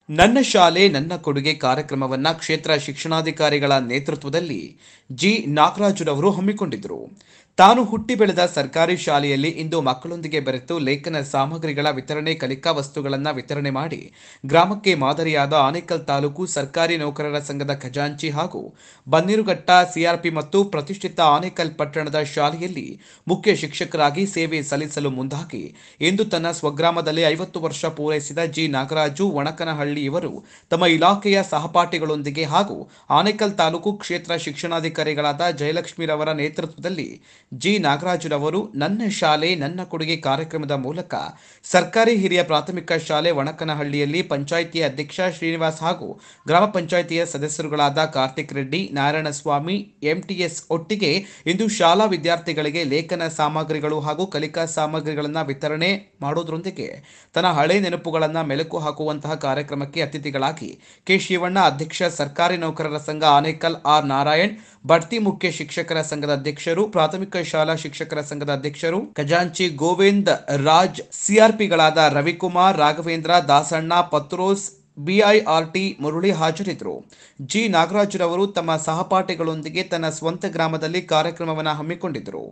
ನನ್ನ ಶಾಲೆ ನನ್ನ ಕೊಡುಗೆ ಕಾರ್ಯಕ್ರಮವನ್ನ ಕ್ಷೇತ್ರ ಶಿಕ್ಷಣಾಧಿಕಾರಿಗಳ ನೇತೃತ್ವದಲ್ಲಿ ಜಿ ನಾಗರಾಜುರವರು ಹಮ್ಮಿಕೊಂಡಿದ್ದರು ತಾನು ಹುಟ್ಟಿ ಬೆಳೆದ ಸರ್ಕಾರಿ ಶಾಲೆಯಲ್ಲಿ ಇಂದು ಮಕ್ಕಳೊಂದಿಗೆ ಬೆರೆತು ಲೇಖನ ಸಾಮಗ್ರಿಗಳ ವಿತರಣೆ ಕಲಿಕಾ ವಸ್ತುಗಳನ್ನು ವಿತರಣೆ ಮಾಡಿ ಗ್ರಾಮಕ್ಕೆ ಮಾದರಿಯಾದ ಆನೇಕಲ್ ತಾಲೂಕು ಸರ್ಕಾರಿ ನೌಕರರ ಸಂಘದ ಖಜಾಂಚಿ ಹಾಗೂ ಬನ್ನೀರುಘಟ್ಟ ಸಿಆರ್ಪಿ ಮತ್ತು ಪ್ರತಿಷ್ಠಿತ ಆನೇಕಲ್ ಪಟ್ಟಣದ ಶಾಲೆಯಲ್ಲಿ ಮುಖ್ಯ ಶಿಕ್ಷಕರಾಗಿ ಸೇವೆ ಸಲ್ಲಿಸಲು ಮುಂದಾಗಿ ಇಂದು ತನ್ನ ಸ್ವಗ್ರಾಮದಲ್ಲಿ ಐವತ್ತು ವರ್ಷ ಪೂರೈಸಿದ ಜಿ ನಾಗರಾಜು ವಣಕನಹಳ್ಳಿ ಇವರು ತಮ್ಮ ಇಲಾಖೆಯ ಸಹಪಾಠಿಗಳೊಂದಿಗೆ ಹಾಗೂ ಆನೇಕಲ್ ತಾಲೂಕು ಕ್ಷೇತ್ರ ಶಿಕ್ಷಣಾಧಿಕಾರಿಗಳಾದ ಜಯಲಕ್ಷ್ಮೀರವರ ನೇತೃತ್ವದಲ್ಲಿ ಜಿ ನಾಗರಾಜುರವರು ನನ್ನ ಶಾಲೆ ನನ್ನ ಕೊಡುಗೆ ಕಾರ್ಯಕ್ರಮದ ಮೂಲಕ ಸರ್ಕಾರಿ ಹಿರಿಯ ಪ್ರಾಥಮಿಕ ಶಾಲೆ ವಣಕನಹಳ್ಳಿಯಲ್ಲಿ ಪಂಚಾಯಿತಿಯ ಅಧ್ಯಕ್ಷ ಶ್ರೀನಿವಾಸ್ ಹಾಗೂ ಗ್ರಾಮ ಪಂಚಾಯಿತಿಯ ಸದಸ್ಯರುಗಳಾದ ಕಾರ್ತಿಕ್ ರೆಡ್ಡಿ ನಾರಾಯಣಸ್ವಾಮಿ ಎಂಟಿಎಸ್ ಒಟ್ಟಿಗೆ ಇಂದು ಶಾಲಾ ವಿದ್ಯಾರ್ಥಿಗಳಿಗೆ ಲೇಖನ ಸಾಮಗ್ರಿಗಳು ಹಾಗೂ ಕಲಿಕಾ ಸಾಮಗ್ರಿಗಳನ್ನು ವಿತರಣೆ ಮಾಡೋದ್ರೊಂದಿಗೆ ತನ್ನ ಹಳೆ ನೆನಪುಗಳನ್ನು ಮೆಲುಕು ಹಾಕುವಂತಹ ಕಾರ್ಯಕ್ರಮಕ್ಕೆ ಅತಿಥಿಗಳಾಗಿ ಕೆ ಶಿವಣ್ಣ ಅಧ್ಯಕ್ಷ ಸರ್ಕಾರಿ ನೌಕರರ ಸಂಘ ಆನೇಕಲ್ ಆರ್ ನಾರಾಯಣ್ ಬಡ್ತಿ ಮುಖ್ಯ ಶಿಕ್ಷಕರ ಸಂಘದ ಅಧ್ಯಕ್ಷರು ಪ್ರಾಥಮಿಕ ಶಾಲಾ ಶಿಕ್ಷಕರ ಸಂಘದ ಅಧ್ಯಕ್ಷರು ಖಜಾಂಚಿ ಗೋವಿಂದ್ ರಾಜ್ ಸಿಆರ್ಪಿಗಳಾದ ರವಿಕುಮಾರ್ ರಾಘವೇಂದ್ರ ದಾಸಣ್ಣ ಪತ್ರೋಸ್ ಬಿಐಆರ್ಟಿ ಮುರಳಿ ಹಾಜರಿದ್ದರು ಜಿ ನಾಗರಾಜುರವರು ತಮ್ಮ ಸಹಪಾಠಿಗಳೊಂದಿಗೆ ತನ್ನ ಸ್ವಂತ ಗ್ರಾಮದಲ್ಲಿ ಕಾರ್ಯಕ್ರಮವನ್ನು ಹಮ್ಮಿಕೊಂಡಿದ್ದರು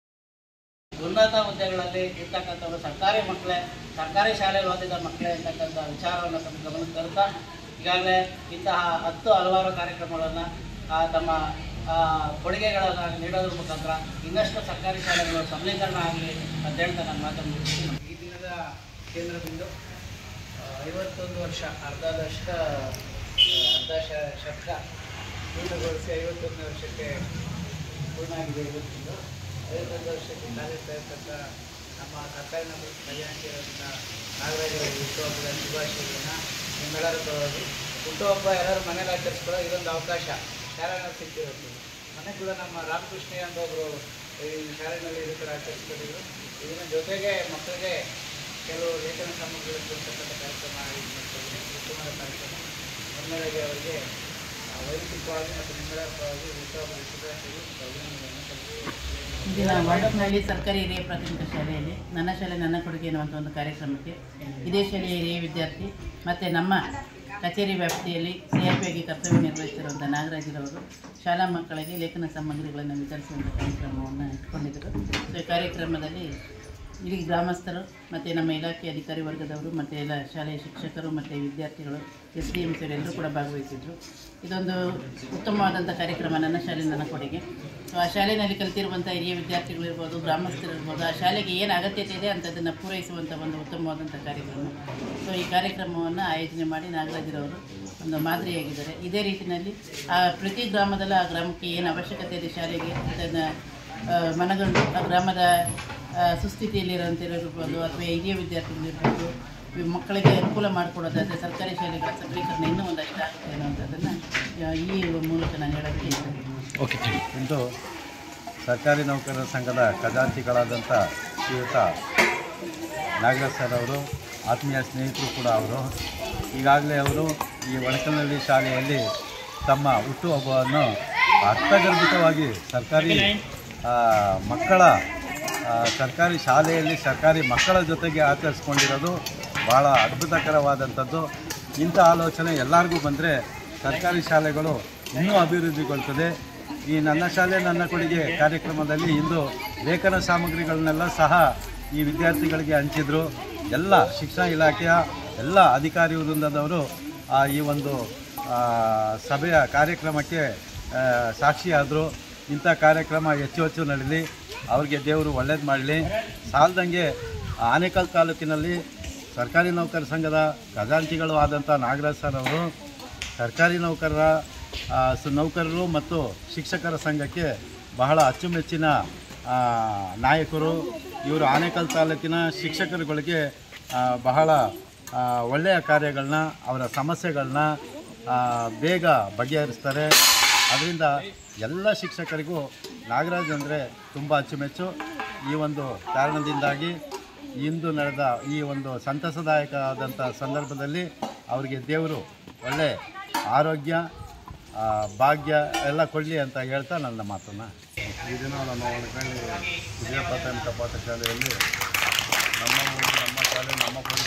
ಉನ್ನತ ಹುದ್ದೆಗಳಲ್ಲಿ ಇರ್ತಕ್ಕಂಥವ್ರು ಸರ್ಕಾರಿ ಮಕ್ಕಳೇ ಸರ್ಕಾರಿ ಶಾಲೆಯಲ್ಲಿ ಓದಿದ ಮಕ್ಕಳೇ ಅಂತಕ್ಕಂಥ ವಿಚಾರವನ್ನು ತಮ್ಮ ಗಮನಕ್ಕೆ ತರುತ್ತಾ ಈಗಾಗಲೇ ಇಂತಹ ಹತ್ತು ಹಲವಾರು ಕಾರ್ಯಕ್ರಮಗಳನ್ನು ತಮ್ಮ ಆ, ಕೊಡುಗೆಗಳನ್ನು ನೀಡೋದ್ರ ಮುಖಾಂತರ ಇನ್ನಷ್ಟು ಸರ್ಕಾರಿ ಶಾಲೆಗಳು ಸಬಲೀಕರಣ ಆಗಲಿ ಅಂತ ಹೇಳ್ತಾ ನಾನು ಮಾತನ್ನು ಮುಗಿಸ್ತೀನಿ ಈ ದಿನದ ಕೇಂದ್ರ ಬಿಂದು ಆ, ಐವತ್ತೊಂದು ವರ್ಷ ಅರ್ಧ ದಶಕ ಆ, ಅರ್ಧ ಶ ಶತಕ ಪೂರ್ಣಗೊಳಿಸಿ ಐವತ್ತೊಂದನೇ ವರ್ಷಕ್ಕೆ ಪೂರ್ಣ ಆಗಿದೆ ಇವತ್ತಿಂದು ಐವತ್ತೊಂದು ವರ್ಷಕ್ಕೆ ಕಾಲಿಡ್ತಾ ಇರ್ತಕ್ಕ ನಮ್ಮ ಸರ್ಕಾರಿ ನೌಕರ ಕಲ್ಯಾಣಿಯವರಿಂದ ನಾಗರಾಜ ಅವರ ಹುಟ್ಟುಹಬ್ಬದ ಶುಭಾಶಯಗಳನ್ನ ನಿಮ್ಮೆಲ್ಲರ ಪರವಾಗಿ ಹುಟ್ಟುಹಬ್ಬ ಎಲ್ಲರೂ ಮನೇಲಿ ಆಚರಿಸ್ಕೊಳ್ಳೋ ಇದೊಂದು ಅವಕಾಶ ಶಾಲೆನಲ್ಲಿ ಸಿಕ್ಕಿರೋದು ಮನೆ ಕೂಡ ನಮ್ಮ ರಾಮಕೃಷ್ಣ ಅಂತ ಒಬ್ಬರು ಈ ಶಾಲೆಯಲ್ಲಿ ಇದೇ ಥರ ಆಚರಿಸ್ಕೊಂಡಿದ್ರು ಇದರ ಜೊತೆಗೆ ಮಕ್ಕಳಿಗೆ ಕೆಲವು ಲೇಖನ ಸಾಮಗ್ರಿಗಳನ್ನು ಕೊಡ್ತಕ್ಕಂಥ ಕಾರ್ಯಕ್ರಮ ಇದು ಮಾಡ್ತಿದ್ದಾರೆ. ಉತ್ತಮವಾದ ಕಾರ್ಯಕ್ರಮ ಮೊದಲನೇದಾಗಿ ಅವರಿಗೆ ಆ, ವೈಯಕ್ತಿಕವಾಗಿ ಮತ್ತು ನಿಮ್ಮೆಲ್ಲರ ಪರವಾಗಿ ಹುಟ್ಟುಹಬ್ಬದ ಶುಭಾಶಯಗಳು ಮತ್ತು ಅಭಿನಂದನೆಗಳನ್ನು ಸಲ್ಲಿಸುತ್ತೇನೆ. ಇಂದಿನ ವಾಡಕ್ನಹಳ್ಳಿ ಸರ್ಕಾರಿ ಹಿರಿಯ ಪ್ರಾಥಮಿಕ ಶಾಲೆಯಲ್ಲಿ ನನ್ನ ಶಾಲೆ ನನ್ನ ಕೊಡುಗೆ ಎನ್ನುವಂಥ ಒಂದು ಕಾರ್ಯಕ್ರಮಕ್ಕೆ ಇದೇ ಶಾಲೆಯ ಹಿರಿಯ ವಿದ್ಯಾರ್ಥಿ ಮತ್ತು ನಮ್ಮ ಕಚೇರಿ ವ್ಯಾಪ್ತಿಯಲ್ಲಿ ಸಿ ಆರ್ ಪಿಯಾಗಿ ಕರ್ತವ್ಯ ನಿರ್ವಹಿಸಿರುವಂಥ ನಾಗರಾಜರವರು ಶಾಲಾ ಮಕ್ಕಳಿಗೆ ಲೇಖನ ಸಾಮಗ್ರಿಗಳನ್ನು ವಿತರಿಸುವಂಥ ಕಾರ್ಯಕ್ರಮವನ್ನು ಇಟ್ಕೊಂಡಿದ್ದರು ಸೊ ಈ ಕಾರ್ಯಕ್ರಮದಲ್ಲಿ ಇಡೀ ಗ್ರಾಮಸ್ಥರು ಮತ್ತು ನಮ್ಮ ಇಲಾಖೆ ಅಧಿಕಾರಿ ವರ್ಗದವರು ಮತ್ತು ಎಲ್ಲ ಶಾಲೆಯ ಶಿಕ್ಷಕರು ಮತ್ತು ವಿದ್ಯಾರ್ಥಿಗಳು ಎಸ್ ಡಿ ಎಮ್ ಸಿ ಎಲ್ಲರೂ ಕೂಡ ಭಾಗವಹಿಸಿದ್ರು ಇದೊಂದು ಉತ್ತಮವಾದಂಥ ಕಾರ್ಯಕ್ರಮ ನನ್ನ ಶಾಲೆ ನನ್ನ ಕೊಡುಗೆ ಸೊ ಆ ಶಾಲೆಯಲ್ಲಿ ಕಲಿತಿರುವಂಥ ಹಿರಿಯ ವಿದ್ಯಾರ್ಥಿಗಳು ಇರ್ಬೋದು ಗ್ರಾಮಸ್ಥರು ಇರ್ಬೋದು ಆ ಶಾಲೆಗೆ ಏನು ಅಗತ್ಯತೆ ಇದೆ ಅಂಥದ್ದನ್ನು ಪೂರೈಸುವಂಥ ಒಂದು ಉತ್ತಮವಾದಂಥ ಕಾರ್ಯಕ್ರಮ ಸೊ ಈ ಕಾರ್ಯಕ್ರಮವನ್ನು ಆಯೋಜನೆ ಮಾಡಿ ನಾಗರಾಜರವರು ಒಂದು ಮಾದರಿಯಾಗಿದ್ದಾರೆ ಇದೇ ರೀತಿಯಲ್ಲಿ ಆ ಪ್ರತಿ ಗ್ರಾಮದಲ್ಲೂ ಆ ಗ್ರಾಮಕ್ಕೆ ಏನು ಅವಶ್ಯಕತೆ ಇದೆ ಶಾಲೆಗೆ ಅದನ್ನು ಆ, ಮನಗಂಡು ಆ ಗ್ರಾಮದ ಆ, ಸುಸ್ಥಿತಿಯಲ್ಲಿರೋಂಥಿರ್ಬೋದು ಅಥವಾ ಹಿರಿಯ ವಿದ್ಯಾರ್ಥಿಗಳಿರ್ಬೋದು ಈ ಮಕ್ಕಳಿಗೆ ಅನುಕೂಲ ಮಾಡಿಕೊಡೋದಾದರೆ ಸರ್ಕಾರಿ ಶಾಲೆಗಳ ಸಬಲೀಕರಣ ಇನ್ನೂ ಒಂದಷ್ಟು ಆಗುತ್ತೆ ಅನ್ನೋಂಥದ್ದನ್ನು ಆ, ಈ ಮೂಲಕ ನಾನು ಹೇಳೋದಕ್ಕೆ ಇಷ್ಟಪಡ್ತೀನಿ ಇಂದು ಸರ್ಕಾರಿ ನೌಕರರ ಸಂಘದ ಖಜಾಂಚಿಗಳಾದಂಥ ಶ್ರೀಯುತ ನಾಗರಾಜ್ ಸರ್ ಅವರು ಆತ್ಮೀಯ ಸ್ನೇಹಿತರು ಕೂಡ ಅವರು ಈಗಾಗಲೇ ಅವರು ಈ ಒಳಕಲ್ನಹಳ್ಳಿ ಶಾಲೆಯಲ್ಲಿ ತಮ್ಮ ಹುಟ್ಟುಹಬ್ಬವನ್ನು ಅರ್ಥಗರ್ಭಿತವಾಗಿ ಸರ್ಕಾರಿ ಆ, ಮಕ್ಕಳ ಆ, ಸರ್ಕಾರಿ ಶಾಲೆಯಲ್ಲಿ ಸರ್ಕಾರಿ ಮಕ್ಕಳ ಜೊತೆಗೆ ಆಚರಿಸ್ಕೊಂಡಿರೋದು ಭಾಳ ಅದ್ಭುತಕರವಾದಂಥದ್ದು ಇಂಥ ಆಲೋಚನೆ ಎಲ್ಲರಿಗೂ ಬಂದರೆ ಸರ್ಕಾರಿ ಶಾಲೆಗಳು ಇನ್ನೂ ಅಭಿವೃದ್ಧಿಗೊಳ್ತದೆ ಈ ನನ್ನ ಶಾಲೆ ನನ್ನ ಕೊಡುಗೆ ಕಾರ್ಯಕ್ರಮದಲ್ಲಿ ಇಂದು ಲೇಖನ ಸಾಮಗ್ರಿಗಳನ್ನೆಲ್ಲ ಸಹ ಈ ವಿದ್ಯಾರ್ಥಿಗಳಿಗೆ ಹಂಚಿದ್ರು ಎಲ್ಲ ಶಿಕ್ಷಣ ಇಲಾಖೆಯ ಎಲ್ಲ ಅಧಿಕಾರಿ ವೃಂದದವರು ಆ, ಈ ಒಂದು ಆ, ಸಭೆಯ ಕಾರ್ಯಕ್ರಮಕ್ಕೆ ಆ, ಸಾಕ್ಷಿಯಾದರು ಇಂಥ ಕಾರ್ಯಕ್ರಮ ಹೆಚ್ಚು ಹೆಚ್ಚು ನಡೀಲಿ ಅವ್ರಿಗೆ ದೇವರು ಒಳ್ಳೇದು ಮಾಡಲಿ ಸಾಲದಂಗೆ ಆನೇಕಲ್ ತಾಲೂಕಿನಲ್ಲಿ ಸರ್ಕಾರಿ ನೌಕರ ಸಂಘದ ಖಜಾಂಚಿಗಳು ಆದಂಥ ನಾಗರಾಜ್ ಸರ್ ಅವರು ಸರ್ಕಾರಿ ನೌಕರರ ಆ, ಸ- ನೌಕರರು ಮತ್ತು ಶಿಕ್ಷಕರ ಸಂಘಕ್ಕೆ ಬಹಳ ಅಚ್ಚುಮೆಚ್ಚಿನ ಆ, ನಾಯಕರು ಇವರು ಆನೇಕಲ್ ತಾಲೂಕಿನ ಶಿಕ್ಷಕರುಗಳಿಗೆ ಆ, ಬಹಳ ಆ, ಒಳ್ಳೆಯ ಕಾರ್ಯಗಳನ್ನ ಅವರ ಸಮಸ್ಯೆಗಳನ್ನ ಆ, ಬೇಗ ಬಗೆಹರಿಸ್ತಾರೆ ಅದರಿಂದ ಎಲ್ಲ ಶಿಕ್ಷಕರಿಗೂ ನಾಗರಾಜ್ ಅಂದರೆ ತುಂಬ ಅಚ್ಚುಮೆಚ್ಚು ಈ ಒಂದು ಕಾರಣದಿಂದಾಗಿ ಇಂದು ನಡೆದ ಈ ಒಂದು ಸಂತಸದಾಯಕವಾದಂಥ ಸಂದರ್ಭದಲ್ಲಿ ಅವರಿಗೆ ದೇವರು ಒಳ್ಳೆ ಆರೋಗ್ಯ ಆ, ಭಾಗ್ಯ ಎಲ್ಲ ಕೊಡಲಿ ಅಂತ ಹೇಳ್ತಾ ನನ್ನ ಮಾತನ್ನು ಈ ದಿನ ನಮ್ಮ ಒಣಕಳ್ಳಿ ಹಿರಿಯ ಪ್ರಾಥಮಿಕ ಪಾಠಶಾಲೆಯಲ್ಲಿ ನಮ್ಮ ಊರು ನಮ್ಮ ಶಾಲೆ ನಮ್ಮ ಕೊಡುಗೆ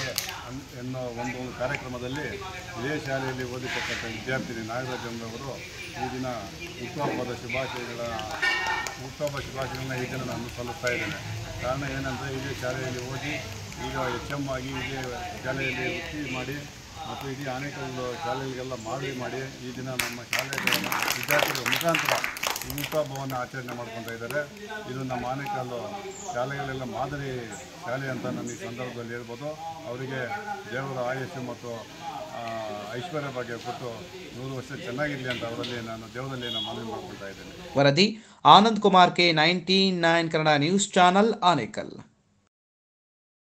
ಅನ್- ಎನ್ನೋ ಒಂದು ಒಂದು ಕಾರ್ಯಕ್ರಮದಲ್ಲಿ ಇದೇ ಶಾಲೆಯಲ್ಲಿ ಓದಿರ್ತಕ್ಕಂಥ ವಿದ್ಯಾರ್ಥಿನಿ ನಾಗರಾಜಮ್ಮನವರು ಈ ದಿನ ಹುಟ್ಟುಹಬ್ಬದ ಶುಭಾಶಯಗಳ ಹುಟ್ಟುಹಬ್ಬ ಶುಭಾಶಯಗಳನ್ನ ಈ ದಿನ ನಾನು ಸಲ್ಲಿಸ್ತಾ ಇದ್ದೇನೆ ಕಾರಣ ಏನಂದರೆ ಇದೇ ಶಾಲೆಯಲ್ಲಿ ಓದಿ ಈಗ ಎಚ್ ಎಮ್ ಆಗಿ ಇದೇ ಶಾಲೆಯಲ್ಲಿ ವೃತ್ತಿ ಮಾಡಿ ಮತ್ತು ಇಡೀ ಆನೇಕಲ್ ಶಾಲೆಗಳಿಗೆಲ್ಲ ಮಾದರಿ ಮಾಡಿ ಈ ದಿನ ನಮ್ಮ ಶಾಲೆಗಳ ವಿದ್ಯಾರ್ಥಿಗಳ ಮುಖಾಂತರ ಈ ಹುಟ್ಟುಹಬ್ಬವನ್ನು ಆಚರಣೆ ಮಾಡ್ಕೊತಾ ಇದ್ದಾರೆ ಇದು ನಮ್ಮ ಆನೇಕಲ್ ಶಾಲೆಗಳೆಲ್ಲ ಮಾದರಿ ಶಾಲೆ ಅಂತ ನಾನು ಈ ಸಂದರ್ಭದಲ್ಲಿ ಹೇಳ್ಬೋದು ಅವರಿಗೆ ದೇವರ ಆಯುಷ್ಯ ಮತ್ತು ಆ, ಐಶ್ವರ್ಯ ಬಗ್ಗೆ ಕೊಟ್ಟು ನೂರು ವರ್ಷ ಚೆನ್ನಾಗಿರಲಿ ಅಂತ ಅವರಲ್ಲಿ ನಾನು ದೇವರಲ್ಲಿ ನಾನು ಮನವಿ ಮಾಡ್ಕೊಳ್ತಾ ಇದ್ದೇನೆ ವರದಿ Anand Kumar K ninety nine Kannada news channel Anekal